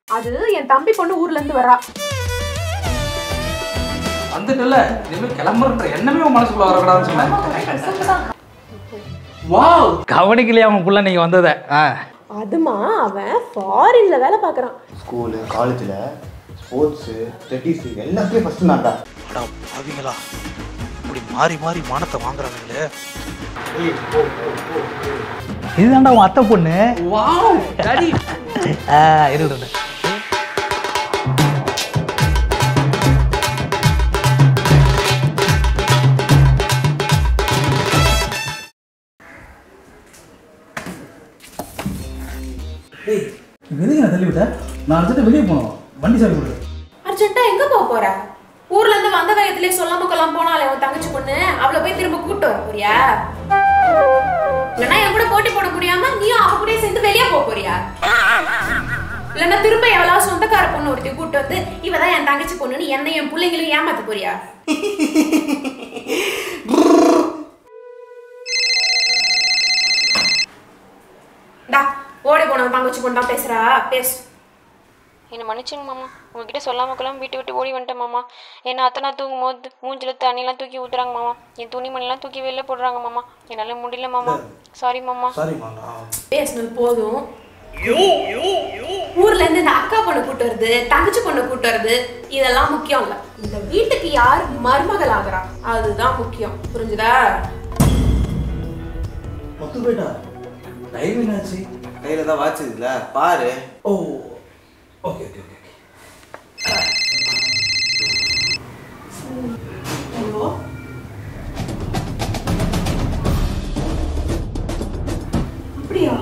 அது என் தம்பி பொண்ணு ஊர்ல இருந்து வரா வந்துட்டுல இனிமேல் கிளம்புறன்ற எண்ணமே உன் மனசுக்குள்ள வரக்கூடாதுன்னு சொன்னேன் வாவ் கவனிக்கலையா அவன் புள்ள நீங்க வந்ததை ஆ அதுமா அவன் ஃபாரின்ல வேலை பார்க்கறான் ஸ்கூலு காலேஜில் ஸ்போர்ட்ஸு ஸ்டடீஸு எல்லாத்துலேயும் ஃபஸ்ட்டு நான்டா அடா பாவிங்களா இப்படி மாறி மாறி மானத்தை வாங்குறாங்களே இதுதான்டா உன் அத்தை பொண்ணு வாவ் டாடி ஆ இருக்கு ஏய் எதுக்கு நான் தள்ளி விட்டேன் நான் அர்ஜென்ட்டாக வெளியே போனோம் வண்டி சாவி கொடு அர்ஜென்ட்டா எங்க போக போற ஊர்ல இருந்து வந்த வேகத்திலே சொல்லாம கொள்ளாம போனாலே உன் தங்கச்சி பொண்ணு அவளை போய் திரும்ப கூட்டு வர போறியா இல்லைன்னா என் கூட போட்டி போட முடியாம நீயும் அவ கூடயே சேர்ந்து வெளியே போக போறியா இல்லைன்னா திரும்ப எவ்வளவு சொந்தக்கார பொண்ணு ஒருத்தி கூட்டு வந்து இவதான் என் தங்கச்சி பொண்ணுன்னு என்ன என் பிள்ளைங்களையும் ஏமாத்த போறியா டா ஓடி போன தங்கச்சி பொண்ணு தான் பேசுறா பேசு என்னை மன்னிச்சுங்க மாமா உங்ககிட்ட சொல்லாம கொள்ளாம வீட்டு விட்டு ஓடி வந்துட்டேன் மாமா என்ன அத்தனை தூங்கும் போது மூஞ்சில தண்ணிலாம் தூக்கி ஊத்துறாங்க மாமா என் துணிமணிலாம் தூக்கி வெளில போடுறாங்க மாமா என்னால முடியல மாமா சாரி மாமா சாரிம்மா நான் பேசுனது போதும் ஊர்ல இருந்து இந்த அக்கா பொண்ணு கூட்டு வருது தங்கச்சி பொண்ணு கூட்டு வருது இதெல்லாம் முக்கியம் இல்ல இந்த வீட்டுக்கு யார் மருமகள் ஆகுறா அதுதான் முக்கியம் புரிஞ்சுதா மொத்து போயிட்டா டைம் என்னாச்சு கையில் தான் வாட்ச் இருக்குல்ல பாரு ஓ ஓகே ஓகே ஓகே ஐயோ அப்படியா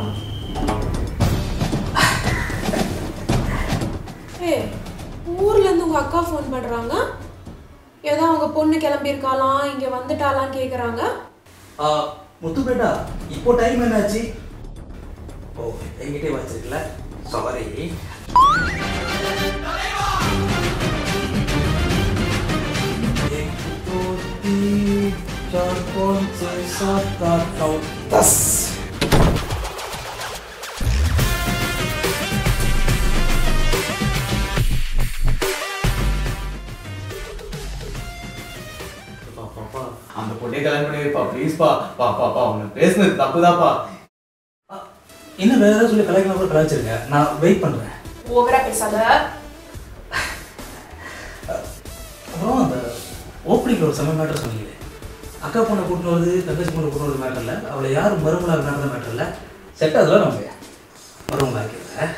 ஏய் ஊர்ல இருந்து உங்க அக்கா ஃபோன் பண்றாங்க ஏதோ அவங்க பொண்ணு கிளம்பி இருக்காளாம் இங்க வந்துட்டாலாம் கேக்குறாங்க ஆ முத்துப்பேட்டா இப்போ டைம் என்னாச்சு ஓ என்கிட்டே வச்சிருக்கல சாரி चार पाँच छः सात आठ नौ दस அந்த பொண்ணே கல்யாணம் பண்ணி வைப்பா ப்ளீஸ்ப்பா பா பா பா உனக்கு பேசுனது தப்புதாப்பா இன்னும் வேற ஏதாவது சொல்லி கலாய்க்கலாம் கூட கலாய்ச்சிருங்க நான் வெயிட் பண்ணுறேன் ஓவரா பேசாத அப்புறம் அந்த ஓப்பனிங்கில் ஒரு செம மேட்டர் சொன்னீங்க அக்கா பொண்ணை கூட்டின்னு வருது தங்கச்சி பொண்ணை கூட்டின்னு வருது மேட்டர் இல்லை அவளை யார் மருமலாக நடந்த மேட்டர் இல்லை செட் அதில் நம்ம மருமலாக ஆக்கிடுறேன்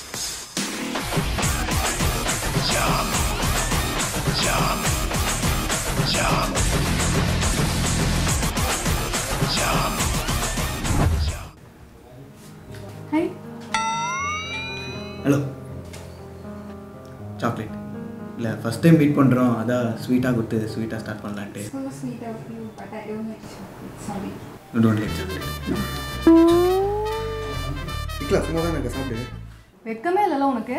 ஹலோ சாக்லேட் இல்லை ஃபஸ்ட் டைம் மீட் பண்ணுறோம் அதான் ஸ்வீட்டாக கொடுத்து ஸ்வீட்டாக ஸ்டார்ட் பண்ணலான்ட்டு So sweet of you, but I don't like chocolate. Sorry. Don't like chocolate வீட்டில் சும்மா தான் எனக்கு சாப்பிடு வெக்கமே இல்லைல்ல உனக்கு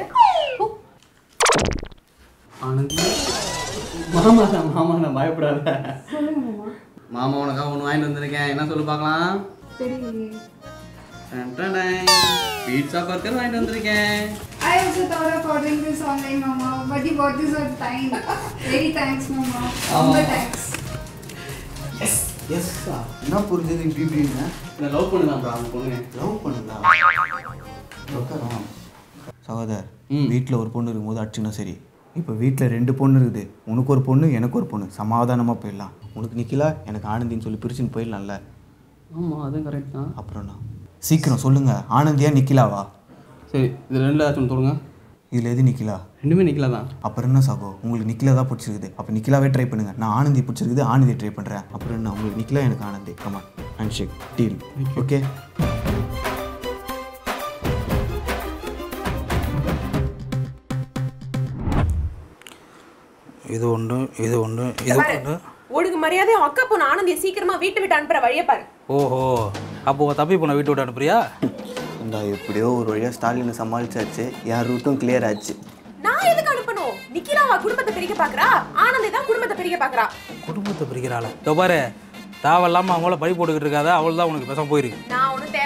ஆனந்தி மாமா தான் மாமா நான் பயப்படாத சொல்லுங்க மாமா மாமா உனக்காக ஒன்று வாங்கிட்டு வந்திருக்கேன் என்ன சொல்லு பார்க்கலாம் தெரியலையே பீட்சா பர்கர் வாங்கிட்டு வந்திருக்கேன் I also thought of ordering this online, Mama, but you bought this on time. Very thanks, Mama. ரொம்ப thanks. எஸ் எஸ் என்ன புரிஞ்சது இப்படி இப்படின்னு நான் லவ் பண்ணுதான் அவங்க பொண்ணு லவ் பண்ணுதா உட்காரோம் சகோதர் ம். வீட்டில் ஒரு பொண்ணு இருக்கும்போது அடிச்சுனா சரி இப்போ வீட்டில் ரெண்டு பொண்ணு இருக்குது உனக்கு ஒரு பொண்ணு எனக்கு ஒரு பொண்ணு சமாதானமாக போயிடலாம் உனக்கு நிக்கிலா எனக்கு ஆனந்தின்னு சொல்லி பிரிச்சுன்னு போயிடலாம்ல ஆமாம் அதுவும் கரெக்ட் தான் அப்புறம்ண்ணா சீக்கிரம் சொல்லுங்க ஆனந்தியா நிக்கிலாவா சரி இது ரெண்டு ஏதாச்சும் சொல்லுங்க இதில் எது நிக்கிலா ரெண்டுமே நிக்கல தான் அப்புறம் என்ன சகோ உங்களுக்கு நிக்கிலா தான் பிடிச்சிருக்குது அப்போ நிக்கிலாவே ட்ரை பண்ணுங்க நான் ஆனந்தி பிடிச்சிருக்குது ஆனந்தி ட்ரை பண்ணுறேன் அப்புறம் என்ன உங்களுக்கு நிக்கிலா எனக்கு ஆனந்தி கமா ஹேண்ட் ஷேக் டீல் ஓகே இது ஒன்று இது ஒன்று இது ஒன்று ஒழுங்கு மரியாதை உன் அக்கா பொண்ணு ஆனந்தியை சீக்கிரமா வீட்டை விட்டு அனுப்புற வழியை பாரு ஓஹோ அப்போ உன் தம்பி பொண்ணை வீட்டு விட்டு அனுப்புறியா இந்த எப்படியோ ஒரு வழியாக ஸ்டாலினை சமாளிச்சாச்சு என் ரூட்டும் கிளியர் ஆச்சு நான் எதுக்கு அனுப்பணும் நிக்கிலாவா குடும்பத்தை பிரிக்க பாக்குறா ஆனந்தி தான் குடும்பத்தை பிரிக்க பாக்குறா குடும்பத்தை பிரிக்கிறாள் இதோ பாரு தேவையில்லாமல் அவங்கள பழி போட்டுக்கிட்டு இருக்காத அவள் தான் உனக்கு பேசாம போயிருக்கு நான் ஒன்றும் தேவையில்லாம பழி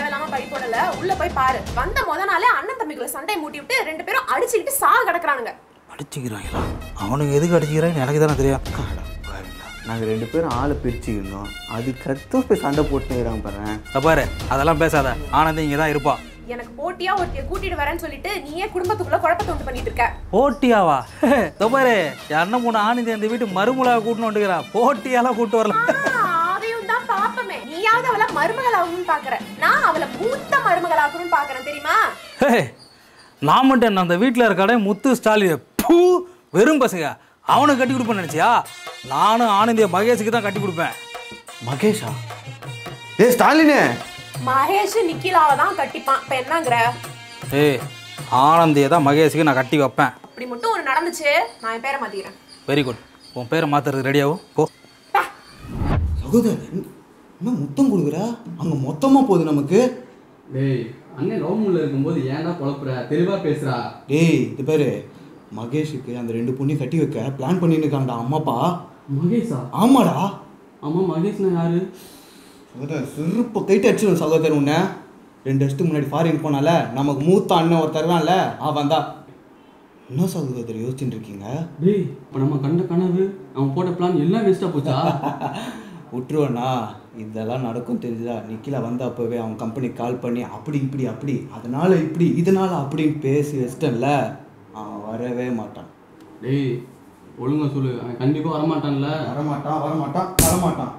போடல உள்ள போய் பாரு வந்த முத நாளே அண்ணன் தம்பிக்குள்ள சண்டை மூட்டி விட்டு ரெண்டு பேரும் அடிச்சுக்கிட்டு சாக கிடக்குறானுங்க அடிச்சுக்கிறாங்களா அவனுக்கு எதுக்கு அடிச்சுக்கிறான்னு எனக்கு தானே தெரியும் நாங்கள் ரெண்டு பேரும் ஆளை பிரிச்சுக்கணும் அதுக்கடுத்து போய் சண்டை போட்டுக்கிறாங்க பாரு இதை பாரு அதெல்லாம் பேசாத ஆனந்தி இங்கே தான் இருப்பா எனக்கு போட்டியா ஒருத்திய கூட்டிட்டு வரேன்னு சொல்லிட்டு நீயே குடும்பத்துக்குள்ள குழப்பத்தை உண்டு பண்ணிட்டு இருக்க போட்டியாவா இதோ பாரு என் அண்ணன் பொண்ணு ஆனந்தி அந்த வீட்டு மறுமுலா கூட்டின்னு வந்துக்கிறான் போட்டியாலாம் கூட்டு வரல ஆ, அதையும் தான் பாப்பமே நீயாவது அவளை மருமகளாகணும்னு பாக்குற நான் அவளை மூத்த மருமகளாக்கணும்னு பாக்குறேன் தெரியுமா ஹே, நான் மட்டும் என்ன அந்த வீட்டில் இருக்காடே முத்து ஸ்டாலின் பூ வெறும் பசங்க அவனுக்கு கட்டி கொடுப்பேன்னு நினச்சியா நானும் ஆனந்திய மகேஷுக்கு தான் கட்டி கொடுப்பேன் மகேஷா ஏ ஸ்டாலினே மகேஷ் நிக்கிலாவை தான் கட்டிப்பான் இப்ப என்னங்கிற ஏய் ஆனந்தியை தான் மகேஷுக்கு நான் கட்டி வைப்பேன் அப்படி மட்டும் ஒரு நடந்துச்சு நான் என் பேரை மாத்திக்கிறேன் வெரி குட் உன் பேரை மாத்துறதுக்கு ரெடியாகும் போ சகோதரன் என்ன முத்தம் கொடுக்குறா அங்கே மொத்தமாக போகுது நமக்கு டேய் அண்ணன் லவ் மூடில் இருக்கும்போது ஏன்டா குழப்புற தெளிவாக பேசுறா டேய் இது பேரு மகேஷுக்கு அந்த ரெண்டு பொண்ணையும் கட்டி வைக்க பிளான் பண்ணிட்டு இருக்காங்கடா அம்மாப்பா மகேஷா ஆமாடா ஆமாம் மகேஷ்னா யாரு சகோதரன் சிறுப்பு கைட்டு அடிச்சிடும் சகோதரன் உன்னை ரெண்டு வருஷத்துக்கு முன்னாடி ஃபாரின் போனால நமக்கு மூத்த அண்ணன் ஒருத்தர் இருக்கான்ல அவன் தான் என்ன சகோதரர் யோசிச்சுட்டு இருக்கீங்க டேய் இப்போ நம்ம கண்ட கனவு அவன் போட்ட பிளான் எல்லாம் வேஸ்ட்டாக போச்சா விட்டுருவேண்ணா இதெல்லாம் நடக்கும் தெரிஞ்சுதா நிக்கிலா வந்த அப்போவே அவன் கம்பெனிக்கு கால் பண்ணி அப்படி இப்படி அப்படி அதனால இப்படி இதனால அப்படின்னு பேசி வச்சிட்டேன்ல அவன் வரவே மாட்டான் டேய் ஒழுங்கா சொல்லு அவன் கண்டிப்பாக வரமாட்டான்ல வரமாட்டான் வரமாட்டான் வரமாட்டான்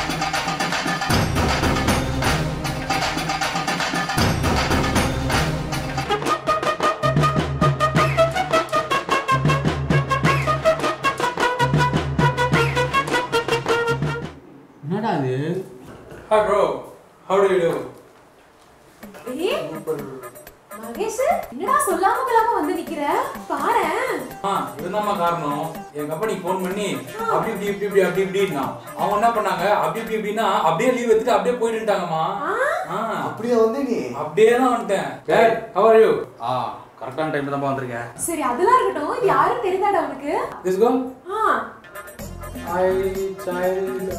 என்னடா அது Hi bro, how do you do? ஏய், மகேஷ் என்னடா சொல்லாம கொள்ளாம வந்து நிக்கிற பாரேன் ஆ இதுதாம்மா காரணம் என் கம்பெனிக்கு ஃபோன் பண்ணி அப்படி இப்படி இப்படி இப்படி அப்படி இப்படின்னா அவங்க என்ன பண்ணாங்க அப்படி இப்படி இப்படின்னா அப்படியே லீவ் எடுத்துட்டு அப்படியே போயிட்டுட்டாங்கம்மா ஆ அப்படியே வந்து நீ அப்படியே தான் வந்துட்டேன் டேட் ஹவ் ஆர் யூ ஆ கரெக்டான டைம் தான் வந்திருக்கேன் சரி அதெல்லாம் இருக்கட்டும் இது யாரும் தெரிந்தாடா உனக்கு திஸ் கோ ஆ I child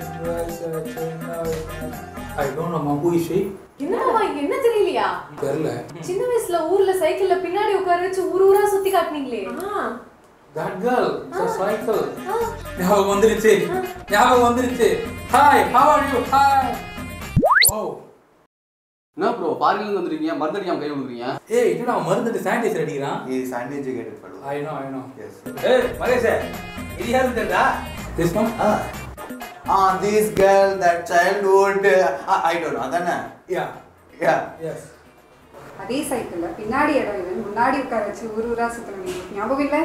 I don't know மா ஹூ இஸ் ஷீ என்னடா இங்க என்ன தெரியலையா தெரியல சின்ன வயசுல ஊர்ல சைக்கிள்ல பின்னாடி உட்கார வச்சு ஊர் ஊரா சுத்தி காட்டுனீங்களே ஆ தட் கேர்ள் சைக்கிள் ஞாபகம் வந்துருச்சு ஞாபகம் வந்துருச்சு hi how are you hi ஓ என்ன ப்ரோ ஃபாரின்லேருந்து வந்துருக்கீங்க மருந்தடிக்காம கை கொடுக்குறீங்க ஏய் என்னடா அவன் மருந்துட்டு சானிடைசர் அடிக்கிறான் இது சண்டே எஜுகேட்டட் பண்ணுவோம் I know I know yes ஏய் மகேஷே இது யாரும் தெரியுதா திஸ் ஒன் ஆ this girl that childhood I don't know அதானே யா யா எஸ் அதே சைக்கிள்ல பின்னாடி இடம் இல்லை முன்னாடி உட்கார வச்சு ஊர் ஊரா சுத்தணும் ஞாபகம் இல்லை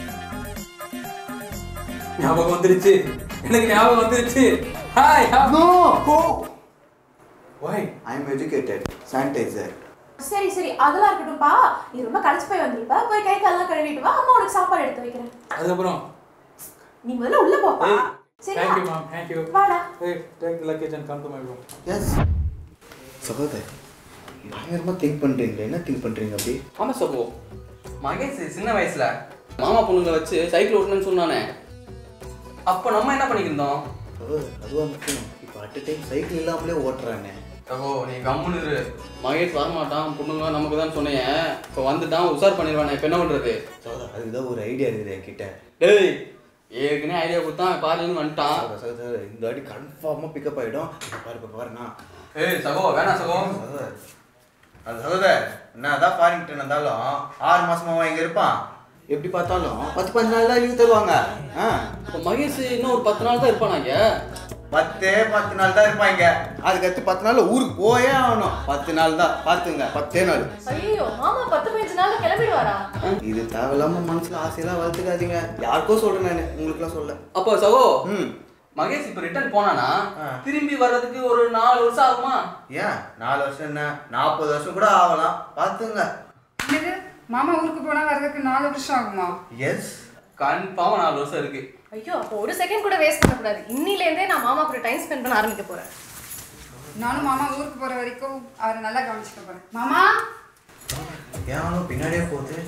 ஞாபகம் வந்துருச்சு எனக்கு ஞாபகம் வந்துருச்சு hi no go why I am educated sanitiser சரி சரி அதெல்லாம் இருக்கட்டும்பா நீ ரொம்ப களைச்சு போய் வந்திருப்ப போய் கை காலெல்லாம் கழுவிட்டு வா அம்மா உனக்கு சாப்பாடு எடுத்து வைக்கிறேன் அதுக்கப்புறம் நீ முதல்ல உள்ள போப்பா சரியா thank you ma'am thank you வாடா ஏய் take the luggage and come to my room yes சகோதர் பயங்கரமா திங்க் பண்றீங்க என்ன திங்க் பண்றீங்க அப்படி ஆமா சபோ மகேஷ் சின்ன வயசுல மாமா பொண்ணுங்களை வச்சு சைக்கிள் ஓட்டணும்னு சொன்னானே அப்போ நம்ம என்ன பண்ணிக்கிருந்தோம் சகோதர் அதுவா முக்கியம் இப்போ அட் டைம் சைக்கிள் இல்லாமலே ஓட்டுறானே சகோ நீ கம்முன்னு இரு மகேஷ் வரமாட்டான் பொண்ணுங்க நமக்கு தான் சொன்னேன் இப்போ வந்துட்டான் உஷார் பண்ணிடுவானே இப்போ என்ன பண்றது சகோதர் அதுக்கு தான் ஒரு ஐடியா இருக்குது என்கிட்ட டேய் ஏற்கனவே ஐடியா கொடுத்தான் கார்லேருந்து வந்துட்டான் சகோதர், சகோதர் இந்த வாட்டி கன்ஃபார்மாக பிக்கப் ஆகிடும் இப்போ பாரு இப்போ பாருண்ணா ஏய் சகோ வேணாம் சகோ சகோதர் அது சகோதர் என்ன தான் ஃபாரின் இருந்தாலும் ஆறு மாசமாவா இங்கே இருப்பான் எப்படி பார்த்தாலும் பத்து பத்து நாள் தான் லீவ் தருவாங்க ஆ இப்போ மகேஷ் இன்னும் ஒரு பத்து நாள் தான் இருப்பானாங்க பத்தே பத்து நாள் தான் இருப்பாங்க அதுக்கடுத்து பத்து நாள் ஊருக்கு போயே ஆகணும் பத்து நாள் தான் பார்த்துங்க பத்தே நாள் ஐயோ மாமா பத்து பதினஞ்சு நாள்ல கிளம்பிடுவாரா இது தேவையில்லாம மனசுல ஆசையெல்லாம் வளர்த்துக்காதீங்க யாருக்கோ சொல்றேன் நான் உங்களுக்குலாம் சொல்ல அப்போ சகோ ம் மகேஷ் இப்போ ரிட்டர்ன் போனானா ஆ. திரும்பி வர்றதுக்கு ஒரு நாலு வருஷம் ஆகுமா ஏன் நாலு வருஷம் என்ன நாற்பது வருஷம் கூட ஆகலாம் பார்த்துங்க என்னது மாமா ஊருக்கு போனா வர்றதுக்கு நாலு வருஷம் ஆகுமா எஸ் கன்ஃபார்மாக நாலு வருஷம் இருக்கு ஐயோ அப்போ ஒரு செகண்ட் கூட வேஸ்ட் பண்ணக்கூடாது இன்னிலேருந்தே நான் மாமா கூட டைம் ஸ்பெண்ட் பண்ண ஆரம்பிக்க போறேன் நானும் மாமா ஊருக்கு போற வரைக்கும் அவரை நல்லா கவனிச்சுக்க போறேன் மாமா ஏன் பின்னாடியே போகுது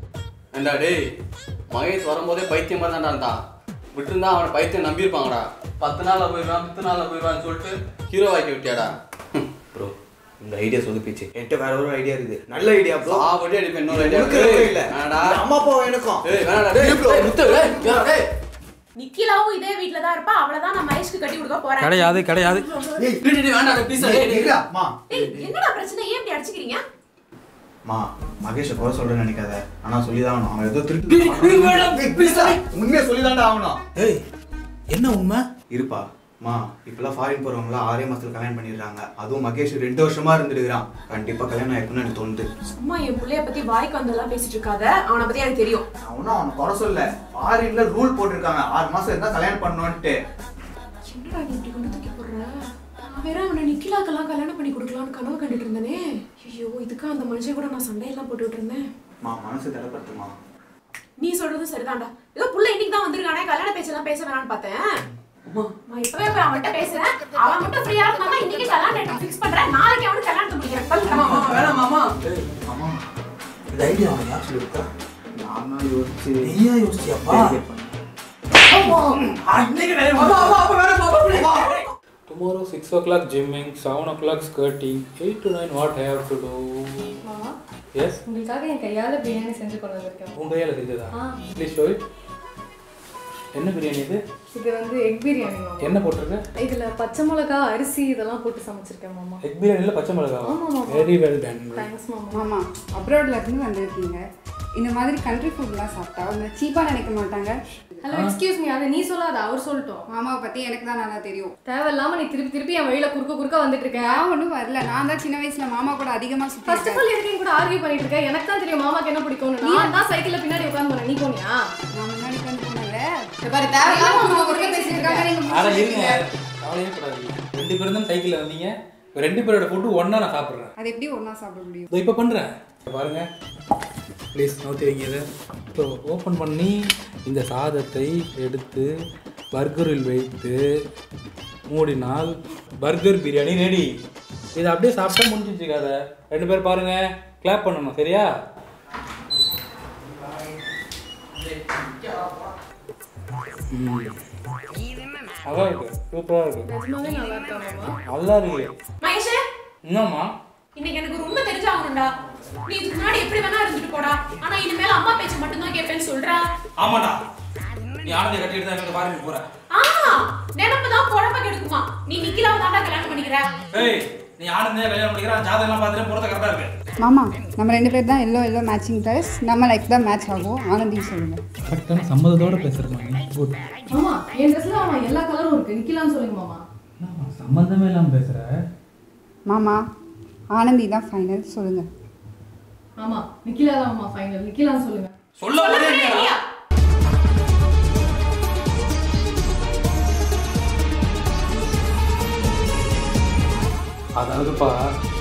ஏண்டா டேய் மகேஷ் வரும்போதே பைத்தியம் மாதிரி தான்டா இருந்தான் விட்டுருந்தா அவனை பைத்தியம் நம்பியிருப்பாங்கடா பத்து நாள்ல போயிடுவான் பத்து நாள்ல போயிடுவான்னு சொல்லிட்டு ஹீரோ ஆக்கி விட்டியாடா ப்ரோ இந்த ஐடியா சொதுப்பிச்சு என்கிட்ட வேற ஒரு ஐடியா இருக்குது நல்ல ஐடியா ப்ரோ சாப்பிட்டு அடிப்பேன் இன்னொரு ஐடியா இல்ல வேணாடா இது அம்மா அப்பா எனக்கும் ஏய் வேணாடா டேய் ப்ரோ முத்து டேய் வேணாடா, டேய் நிக்கிலாவும் இதே வீட்ல தான் இருப்பா அவளதான் நான் மகேஷ்க்கு கட்டி கொடுக்க போறேன் கிடையாது கிடையாது டேய் டேய், டேய் வேணாடா ப்ளீஸ் டேய் டேய் இல்ல அம்மா ஏய், என்னடா பிரச்சனை ஏன் இப்படி அடிச்சுக்கிறீங்க மா மகேஷை குறை சொல்றேன்னு நினைக்காத ஆனா சொல்லிதான் ஆகணும் அவன் ஏதோ டேய், திருட்டு டேய், வேணாம், please டா. உண்மையை சொல்லிதான்டா ஆகணும் ஏய் என்ன உண்மை இருப்பா மா இப்பெல்லாம் ஃபாரின் போறவங்கள ஆறே மாசத்துல கல்யாணம் பண்ணிடுறாங்க அதுவும் மகேஷ் ரெண்டு வருஷமா இருந்துருக்கான் கண்டிப்பா கல்யாணம் ஆயிருக்குன்னு எனக்கு தோணுது சும்மா என் புள்ளைய பத்தி வாய்க்கு வந்தெல்லாம் பேசிட்டு இருக்காத அவனை பத்தி எனக்கு தெரியும் அவனும் அவனை குறை சொல்ல ஃபாரின்ல ரூல் போட்டிருக்காங்க ஆறு மாசம் இருந்தா கல்யாணம் பண்ணணும்ட்டு என்னடா நீ இப்படி கொண்டு தூக்கி போடுற நான் வேற அவனை நிக்கிலாக்கெல்லாம் கல்யாணம் பண்ணி கொடுக்கலாம்னு கனவு கண்டுட்டு இருந்தேனே ஐயோ இதுக்கு அந்த மனுஷன் கூட நான் சண்டையெல்லாம் போட்டுட்டு இருந்தேன் மா மனசு தடப்படுத்துமா நீ சொல்றது சரிதான்டா ஏதோ புள்ள இன்னைக்கு தான் வந்திருக்கானே கல்யாண பேச்செல்லாம் பேச வேணாம்னு பார்த்தேன் நான் இப்பவே போய் அவன்கிட்ட பேசுறேன் அவன் மட்டும் ஃப்ரீயா இருந்தா இன்னைக்கு கல்யாணம் டேட் ஃபிக்ஸ் பண்றேன் நாளைக்கு அவனுக்கு கல்யாணத்தை முடிக்கிறேன் மாமா வேணாம் மாமா ஆமா இந்த ஐடியா அவன் யார் சொல்லியிருக்கா நான் தான் யோசிச்சு நீயா யோசிச்சியாப்பா Tomorrow, 6 o'clock gymming, 7 o'clock skirting, 8 to 9 what I have to do. மாமா Yes? உங்களுக்காக என் கையால பிரியாணி செஞ்சு கொண்டு வந்திருக்கேன் உன் கையால் செஞ்சதா ஆ. ப்ளீஸ் ஷோ இட் என்ன பிரியாணி இது இது வந்து எக் பிரியாணி மாமா என்ன போட்டிருக்கு இதுல பச்சை மிளகா அரிசி இதெல்லாம் போட்டு சமைச்சிருக்கேன் மாமா எக் பிரியாணியில் பச்சை மிளகாவா ஆமா, ஆமா. வெரி வெல் டன் தேங்க்ஸ் மாமா மாமா அப்ராட்ல இருந்து வந்திருக்கீங்க இந்த மாதிரி கண்ட்ரி ஃபுட்லாம் சாப்பிட்டா அவங்க சீப்பாக நினைக்க மாட்டாங்க ஹலோ எக்ஸ்கியூஸ் மீ அதை நீ சொல்லாத அவர் சொல்லட்டும் மாமாவை பற்றி எனக்கு தான் நல்லா தெரியும் தேவையில்லாம நீ திருப்பி திருப்பி என் வழியில குறுக்க குறுக்க வந்துட்டு இருக்க நான் ஒன்றும் வரல நான் தான் சின்ன வயசுல மாமா கூட அதிகமாக ஃபர்ஸ்ட் ஆஃப் சுற்றி ஆல் எதுக்கு என் கூட ஆர்கியூ பண்ணிட்டு இருக்க எனக்கு தான் தெரியும் மாமாக்கு என்ன பிடிக்கும்னு நான் தான் சைக்கிள்ல பின்னாடி உட்காந்து போனேன் நீ போனியா நான் முன்னாடி வந்து போனல இங்க பாரு தேவையில்லாம குறுக்க குறுக்க பேசிட்டு இருக்காங்க நீங்க ஆனா முடிச்சிருக்கீங்க. இருங்க கவலையே படாதீங்க ரெண்டு பேரும் தான் சைக்கிளில் வந்தீங்க இப்ப ரெண்டு பேரோட ஃபுட்டு ஒன்றா நான் சாப்பிட்றேன் அது எப்படி ஒன்றா சாப்பிட முடியும் இதோ இப்போ பண்ணுறேன் பாருங்க ப்ளீஸ் நோத்தி வைங்க இதை இப்போ ஓப்பன் பண்ணி இந்த சாதத்தை எடுத்து பர்கரில் வைத்து மூடினால் பர்கர் பிரியாணி ரெடி இதை அப்படியே சாப்பிட்டா முடிஞ்சிச்சு கதை ரெண்டு பேர் பாருங்க கிளாப் பண்ணணும் சரியா அதான் இருக்கு சூப்பராக இருக்கு நிஜமாவே நல்லா இருக்கா மாமா நல்லா இருக்கு மகேஷ் என்னம்மா இன்னைக்கு எனக்கு ஒரு உண்மை தெரிஞ்சாகணும்டா நீ இதுக்கு முன்னாடி எப்படி வேணா இருந்துட்டு போடா ஆனா இனிமேல் அம்மா பேச்ச மட்டும் தான் கேட்பேன்னு சொல்றா ஆமாடா நீ ஆனந்தி கட்டிட்டு தான் எங்கிட்ட பாருங்க போற ஆ நினைப்பு தான் குழப்ப கெடுக்குமா நீ நிக்கிலாவை தாண்டா கல்யாணம் பண்ணிக்கிற ஏய் நீ ஆனந்தியா கல்யாணம் பண்ணிக்கிற ஜாதகம் பார்த்துட்டு போறது கரெக்டா இருக்கு மாமா நம்ம ரெண்டு பேர் தான் எல்லோ எல்லோ மேட்சிங் ட்ரெஸ் நம்ம லைக் தான் மேட்ச் ஆகும் ஆனந்தி சொல்லுங்க கரெக்டான சம்மதத்தோட பேசுகிறேன் குட் மாமா என் ட்ரெஸ்ல ஆமா எல்லா கலரும் இருக்கு நிக்கலாம்னு சொல்லுங்க மாமா சம்மந்தமே இல்லாமல் பேசுகிற மாமா ஆனந்தி தான் ஃபைனல் சொல்லுங்க ஆமா நிக்கிலா தான் மாமா ஃபைனல் நிக்கலாம்னு சொல்லுங்க சொல்ல வரே இல்லையா? அதாவதுப்பா